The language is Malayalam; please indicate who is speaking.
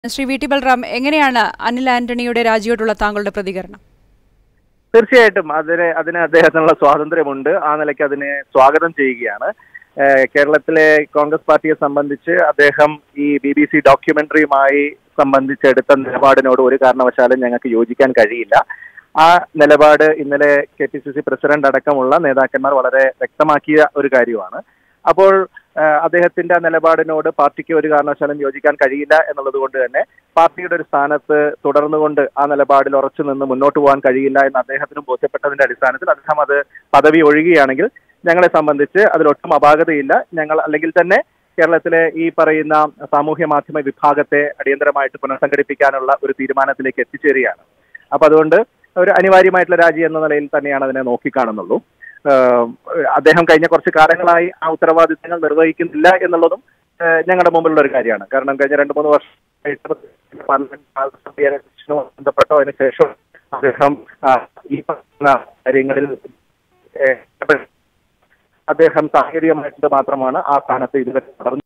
Speaker 1: ശ്രീ വി ടി ബൽറാം എങ്ങനെയാണ് അനിൽ ആന്റണിയുടെ രാജിയോടുള്ള താങ്കളുടെ പ്രതികരണം
Speaker 2: തീർച്ചയായിട്ടും അതിന് അതിന് അദ്ദേഹത്തിനുള്ള സ്വാതന്ത്ര്യമുണ്ട് ആ നിലയ്ക്ക് അതിനെ സ്വാഗതം ചെയ്യുകയാണ് ഏഹ് കേരളത്തിലെ കോൺഗ്രസ് പാർട്ടിയെ സംബന്ധിച്ച് അദ്ദേഹം ഈ ബി ബി സി ഡോക്യുമെന്ററിയുമായി സംബന്ധിച്ചെടുത്ത നിലപാടിനോട് ഒരു കാരണവശാലും ഞങ്ങൾക്ക് യോജിക്കാൻ കഴിയില്ല ആ നിലപാട് ഇന്നലെ K P C C president അടക്കമുള്ള നേതാക്കന്മാർ വളരെ വ്യക്തമാക്കിയ ഒരു കാര്യമാണ് അപ്പോൾ ഏഹ് അദ്ദേഹത്തിന്റെ ആ നിലപാടിനോട് പാർട്ടിക്ക് ഒരു കാരണവശാലും യോജിക്കാൻ കഴിയില്ല എന്നുള്ളത് കൊണ്ട് തന്നെ പാർട്ടിയുടെ ഒരു സ്ഥാനത്ത് തുടർന്നുകൊണ്ട് ആ നിലപാടിൽ ഉറച്ചു നിന്ന് മുന്നോട്ട് പോകാൻ കഴിയില്ല എന്ന് അദ്ദേഹത്തിനും ബോധ്യപ്പെട്ടതിന്റെ അടിസ്ഥാനത്തിൽ അദ്ദേഹം അത് പദവി ഒഴിയുകയാണെങ്കിൽ ഞങ്ങളെ സംബന്ധിച്ച് അതിലൊട്ടും അപാകതയില്ല ഞങ്ങൾ അല്ലെങ്കിൽ തന്നെ കേരളത്തിലെ ഈ പറയുന്ന സാമൂഹ്യ മാധ്യമ വിഭാഗത്തെ അടിയന്തരമായിട്ട് പുനഃസംഘടിപ്പിക്കാനുള്ള ഒരു തീരുമാനത്തിലേക്ക് എത്തിച്ചേരുകയാണ് അപ്പൊ അതുകൊണ്ട് ഒരു അനിവാര്യമായിട്ടുള്ള രാജി എന്ന നിലയിൽ തന്നെയാണ് അതിനെ നോക്കിക്കാണുന്നുള്ളൂ ഏഹ് അദ്ദേഹം കഴിഞ്ഞ കുറച്ച് കാലങ്ങളായി ആ ഉത്തരവാദിത്തങ്ങൾ നിർവഹിക്കുന്നില്ല എന്നുള്ളതും ഏഹ് ഞങ്ങളുടെ മുമ്പിലുള്ള ഒരു കാര്യമാണ് കാരണം കഴിഞ്ഞ രണ്ട് മൂന്ന് വർഷമായിട്ട് പാർലമെന്റ് ഇലക്ഷനുമായി ബന്ധപ്പെട്ടോ അതിന് ശേഷം അദ്ദേഹം ആ, ഈ പറയുന്ന കാര്യങ്ങളിൽ ഏഹ്, അദ്ദേഹം സാങ്കേതികമായിട്ട് മാത്രമാണ് ആ സ്ഥാനത്ത് ഇതുവരെ തുടർന്നു